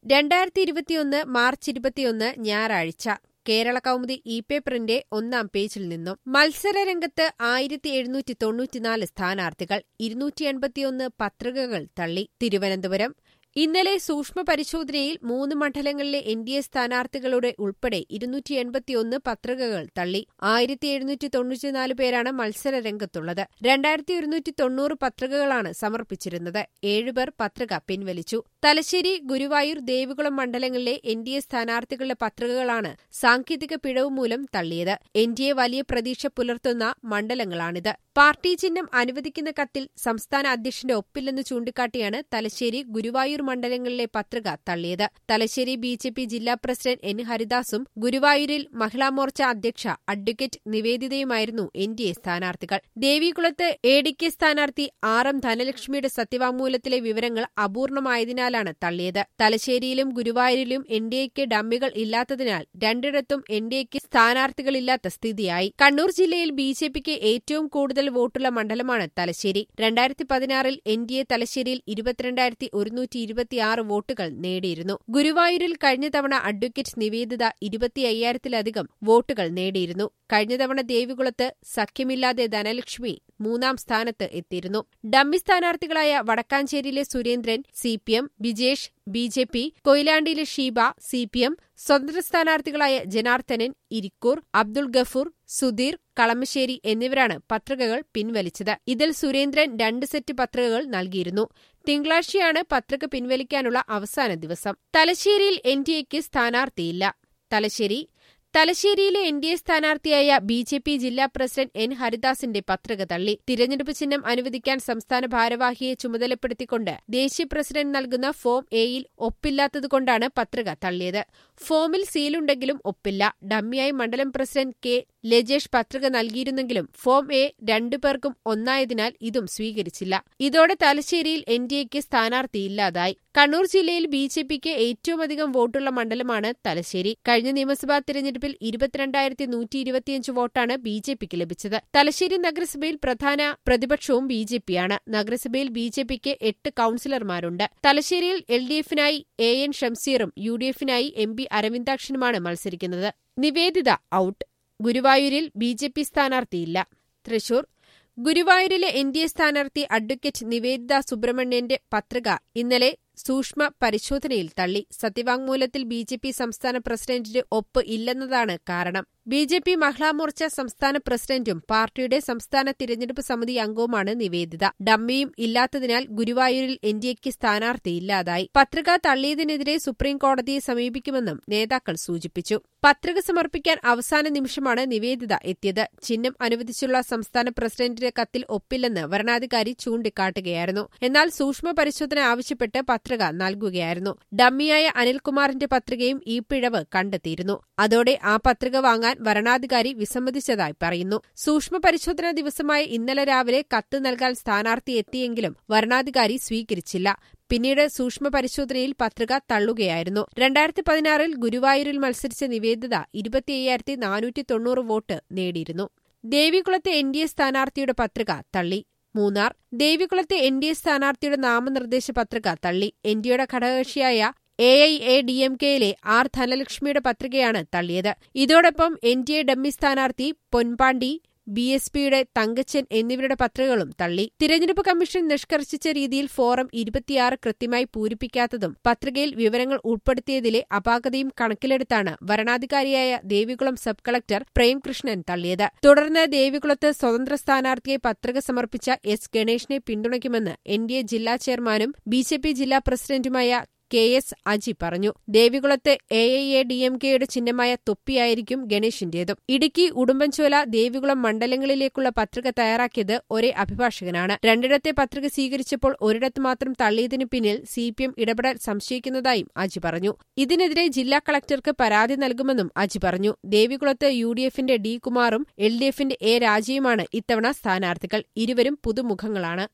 രണ്ടായിരത്തി ഇരുപത്തിയൊന്ന് മാർച്ച് ഇരുപത്തിയൊന്ന് ഞായറാഴ്ച കേരള കൗമുദി ഇ പേപ്പറിന്റെ ഒന്നാം പേജിൽ നിന്നും മത്സരരംഗത്ത് ആയിരത്തി എഴുന്നൂറ്റി തൊണ്ണൂറ്റിനാല് സ്ഥാനാർത്ഥികൾ ഇരുന്നൂറ്റി എൺപത്തിയൊന്ന് പത്രികകൾ തള്ളി തിരുവനന്തപുരം ഇന്നലെ സൂക്ഷ്മ പരിശോധനയിൽ മൂന്ന് മണ്ഡലങ്ങളിലെ എൻ ഡി എ സ്ഥാനാർത്ഥികളുടെ ഉൾപ്പെടെ ഇരുന്നൂറ്റി എൺപത്തിയൊന്ന് പത്രികകൾ തള്ളി ആയിരത്തി എഴുന്നൂറ്റി തൊണ്ണൂറ്റിനാല് പേരാണ് മത്സര രംഗത്തുള്ളത് രണ്ടായിരത്തി ഒരുന്നൂറ്റി തൊണ്ണൂറ് പത്രികകളാണ് സമർപ്പിച്ചിരുന്നത് ഏഴുപേർ പത്രിക പിൻവലിച്ചു തലശ്ശേരി ഗുരുവായൂർ ദേവികുളം മണ്ഡലങ്ങളിലെ എൻ ഡി എ സ്ഥാനാർത്ഥികളുടെ പത്രികകളാണ് സാങ്കേതിക പിഴവ് മൂലം തള്ളിയത് എൻ ഡി എ വലിയ പ്രതീക്ഷ പുലർത്തുന്ന മണ്ഡലങ്ങളാണിത് പാർട്ടി ചിഹ്നം അനുവദിക്കുന്ന കത്തിൽ സംസ്ഥാന അധ്യക്ഷന്റെ ഒപ്പില്ലെന്ന് ചൂണ്ടിക്കാട്ടിയാണ് തലശ്ശേരി ഗുരുവായൂർ മണ്ഡലങ്ങളിലെ പത്രിക തള്ളിയത് തലശ്ശേരി ബി ജെ പി ജില്ലാ പ്രസിഡന്റ് എൻ ഹരിദാസും ഗുരുവായൂരിൽ മഹിളാമോർച്ച അധ്യക്ഷ അഡ്വക്കേറ്റ് നിവേദിതയുമായിരുന്നു എൻ ഡി എ സ്ഥാനാർത്ഥികൾ ദേവികുളത്ത് എ ഡി കെ സ്ഥാനാർത്ഥി ആർ എം ധനലക്ഷ്മിയുടെ സത്യവാങ്മൂലത്തിലെ വിവരങ്ങൾ അപൂർണമായതിനാലാണ് തള്ളിയത് തലശ്ശേരിയിലും ഗുരുവായൂരിലും എൻ ഡി എക്ക് ഡമ്മികൾ ഇല്ലാത്തതിനാൽ രണ്ടിടത്തും എൻ ഡി എക്ക് സ്ഥാനാർത്ഥികളില്ലാത്ത സ്ഥിതിയായി കണ്ണൂർ ജില്ലയിൽ ബി ജെ പിക്ക് ഏറ്റവും കൂടുതൽ വോട്ടുള്ള മണ്ഡലമാണ് തലശ്ശേരി രണ്ടായിരത്തി പതിനാറിൽ എൻ ഡി എ തലശ്ശേരിയിൽ ഇരുപത്തിരണ്ടായിരത്തി ഒരുന്നൂറ്റി ഇരുപത്തിയാറ് വോട്ടുകൾ നേടിയിരുന്നു ഗുരുവായൂരിൽ കഴിഞ്ഞ തവണ അഡ്വക്കേറ്റ് നിവേദിത ഇരുപത്തി അയ്യായിരത്തിലധികം വോട്ടുകൾ നേടിയിരുന്നു കഴിഞ്ഞ തവണ ദേവികുളത്ത് സഖ്യമില്ലാതെ ധനലക്ഷ്മി മൂന്നാം സ്ഥാനത്ത് എത്തിയിരുന്നു ഡമ്മി സ്ഥാനാർത്ഥികളായ വടക്കാഞ്ചേരിയിലെ Surendran C P M Bijesh B J P കൊയിലാണ്ടിയിലെ ഷീബ സി പി എം സ്വതന്ത്ര സ്ഥാനാർത്ഥികളായ ജനാർദ്ദനൻ ഇരിക്കൂർ അബ്ദുൾ ഗഫൂർ സുധീർ കളമശ്ശേരി എന്നിവരാണ് പത്രികകൾ പിൻവലിച്ചത് ഇതിൽ സുരേന്ദ്രൻ രണ്ട് സെറ്റ് പത്രികകൾ നൽകിയിരുന്നു തിങ്കളാഴ്ചയാണ് പത്രിക പിൻവലിക്കാനുള്ള അവസാന ദിവസം തലശ്ശേരിയിൽ എൻ ഡി എക്ക് സ്ഥാനാർത്ഥിയില്ല തലശ്ശേരി തലശ്ശേരിയിലെ എൻ ഡി എ സ്ഥാനാർത്ഥിയായ ബി ജെ പി ജില്ലാ പ്രസിഡന്റ് എൻ ഹരിദാസിന്റെ പത്രിക തള്ളി തിരഞ്ഞെടുപ്പ് ചിഹ്നം അനുവദിക്കാൻ സംസ്ഥാന ഭാരവാഹിയെ ചുമതലപ്പെടുത്തിക്കൊണ്ട് ദേശീയ പ്രസിഡന്റ് നൽകുന്ന ഫോം എയിൽ ഒപ്പില്ലാത്തതുകൊണ്ടാണ് പത്രിക തള്ളിയത് ഫോമിൽ സീലുണ്ടെങ്കിലും ഒപ്പില്ല ഡമ്മിയായി മണ്ഡലം പ്രസിഡന്റ് കെ ലജേഷ് പത്രിക നൽകിയിരുന്നെങ്കിലും ഫോം എ രണ്ടുപേർക്കും ഒന്നായതിനാൽ ഇതും സ്വീകരിച്ചില്ല ഇതോടെ തലശ്ശേരിയിൽ എൻ ഡി എക്ക് സ്ഥാനാർത്ഥിയില്ലാതായി കണ്ണൂർ ജില്ലയിൽ ബി ജെ പിക്ക് ഏറ്റവുമധികം വോട്ടുള്ള മണ്ഡലമാണ് തലശ്ശേരി കഴിഞ്ഞ നിയമസഭാ തിരഞ്ഞെടുപ്പിൽ ഇരുപത്തിരണ്ടായിരത്തി നൂറ്റി ഇരുപത്തിയഞ്ച് വോട്ടാണ് ബി ജെ പിക്ക് ലഭിച്ചത് തലശ്ശേരി നഗരസഭയിൽ പ്രധാന പ്രതിപക്ഷവും ബി ജെ പിയാണ് നഗരസഭയിൽ ബി ജെ പിക്ക് എട്ട് കൌൺസിലർമാരുണ്ട് തലശ്ശേരിയിൽ എൽ ഡി എഫിനായി എ എൻ ഷംസീറും യു ഡി എഫിനായി എം പി അരവിന്ദാക്ഷനുമാണ് മത്സരിക്കുന്നത് നിവേദിത ഔട്ട് ഗുരുവായൂരിൽ ബി ജെ പി സ്ഥാനാർത്ഥിയില്ല തൃശൂർ ഗുരുവായൂരിലെ എൻ ഡി എ സ്ഥാനാർത്ഥി അഡ്വക്കേറ്റ് നിവേദിത സുബ്രഹ്മണ്യന്റെ പത്രിക ഇന്നലെ സൂക്ഷ്മ പരിശോധനയിൽ തള്ളി സത്യവാങ്മൂലത്തിൽ ബി ജെ പി സംസ്ഥാന പ്രസിഡന്റിന്റെ ഒപ്പ് ഇല്ലെന്നതാണ് കാരണം ബി ജെ പി മഹിളാമോർച്ച സംസ്ഥാന പ്രസിഡന്റും പാർട്ടിയുടെ സംസ്ഥാന തിരഞ്ഞെടുപ്പ് സമിതി അംഗവുമാണ് നിവേദിത ഡമ്മിയും ഇല്ലാത്തതിനാൽ ഗുരുവായൂരിൽ എൻ ഡി എക്ക് സ്ഥാനാർത്ഥിയില്ലാതായി പത്രിക തള്ളിയതിനെതിരെ സുപ്രീം കോടതിയെ സമീപിക്കുമെന്നും നേതാക്കൾ സൂചിപ്പിച്ചു പത്രിക സമർപ്പിക്കാൻ അവസാന നിമിഷമാണ് നിവേദിത എത്തിയത് ചിഹ്നം അനുവദിച്ചുള്ള സംസ്ഥാന പ്രസിഡന്റിന്റെ കത്തിൽ ഒപ്പില്ലെന്ന് വരണാധികാരി ചൂണ്ടിക്കാട്ടുകയായിരുന്നു എന്നാൽ സൂക്ഷ്മ പരിശോധന ആവശ്യപ്പെട്ട് പത്രിക നൽകുകയായിരുന്നു ഡമ്മിയായ അനിൽകുമാറിന്റെ പത്രികയും ഈ പിഴവ് കണ്ടെത്തിയിരുന്നു അതോടെ ആ പത്രിക വാങ്ങാൻ വരണാധികാരി വിസമ്മതിച്ചതായി പറയുന്നു സൂക്ഷ്മ പരിശോധനാ ദിവസമായ ഇന്നലെ രാവിലെ കത്ത് നൽകാൻ സ്ഥാനാർത്ഥി എത്തിയെങ്കിലും വരണാധികാരി സ്വീകരിച്ചില്ല പിന്നീട് സൂക്ഷ്മ പരിശോധനയിൽ പത്രിക തള്ളുകയായിരുന്നു രണ്ടായിരത്തി പതിനാറിൽ ഗുരുവായൂരിൽ മത്സരിച്ച നിവേദിത ഇരുപത്തിയ്യായിരത്തി നാനൂറ്റി തൊണ്ണൂറ് വോട്ട് നേടിയിരുന്നു ദേവികുളത്തെ എൻ ഡി എ സ്ഥാനാർത്ഥിയുടെ പത്രിക തള്ളി മൂന്നാർ ദേവികുളത്തെ എൻ ഡി എ സ്ഥാനാർത്ഥിയുടെ നാമനിർദ്ദേശ പത്രിക തള്ളി എൻ ഡി എയുടെ ഘടകകക്ഷിയായ A I A D M കെയിലെ ആർ ധനലക്ഷ്മിയുടെ പത്രികയാണ് തള്ളിയത് ഇതോടൊപ്പം എൻ ഡി എ ഡമ്മി സ്ഥാനാർത്ഥി പൊൻപാണ്ടി ബി എസ് പിയുടെ തങ്കച്ചൻ എന്നിവരുടെ പത്രികകളും തള്ളി തിരഞ്ഞെടുപ്പ് കമ്മീഷൻ നിഷ്കർഷിച്ച രീതിയിൽ ഫോറം ഇരുപത്തിയാറ് കൃത്യമായി പൂരിപ്പിക്കാത്തതും പത്രികയിൽ വിവരങ്ങൾ ഉൾപ്പെടുത്തിയതിലെ അപാകതയും കണക്കിലെടുത്താണ് വരണാധികാരിയായ ദേവികുളം സബ് കളക്ടർ പ്രേംകൃഷ്ണൻ തള്ളിയത് തുടർന്ന് ദേവികുളത്ത് സ്വതന്ത്ര സ്ഥാനാർത്ഥിയെ പത്രിക സമർപ്പിച്ച എസ് ഗണേഷിനെ പിന്തുണയ്ക്കുമെന്ന് എൻ ഡി എ ജില്ലാ ചെയർമാനും ബി ജെ പി ജില്ലാ പ്രസിഡന്റുമായ കെ എസ് അജി പറഞ്ഞു ദേവികുളത്ത് A I A D M കെയുടെ ചിഹ്നമായ തൊപ്പിയായിരിക്കും ഗണേഷിന്റേതും ഇടുക്കി ഉടുമ്പൻചോല ദേവികുളം മണ്ഡലങ്ങളിലേക്കുള്ള പത്രിക തയ്യാറാക്കിയത് ഒരേ അഭിഭാഷകനാണ് രണ്ടിടത്തെ പത്രിക സ്വീകരിച്ചപ്പോൾ ഒരിടത്ത് മാത്രം തള്ളിയതിനു പിന്നിൽ സി പി എം ഇടപെടാൻ സംശയിക്കുന്നതായും അജി പറഞ്ഞു ഇതിനെതിരെ ജില്ലാ കളക്ടർക്ക് പരാതി നൽകുമെന്നും അജി പറഞ്ഞു ദേവികുളത്ത് യു ഡി എഫിന്റെ ഡി കുമാറും എൽ ഡി എഫിന്റെ എ രാജയുമാണ് ഇത്തവണ സ്ഥാനാർത്ഥികൾ ഇരുവരും പുതുമുഖങ്ങളാണ്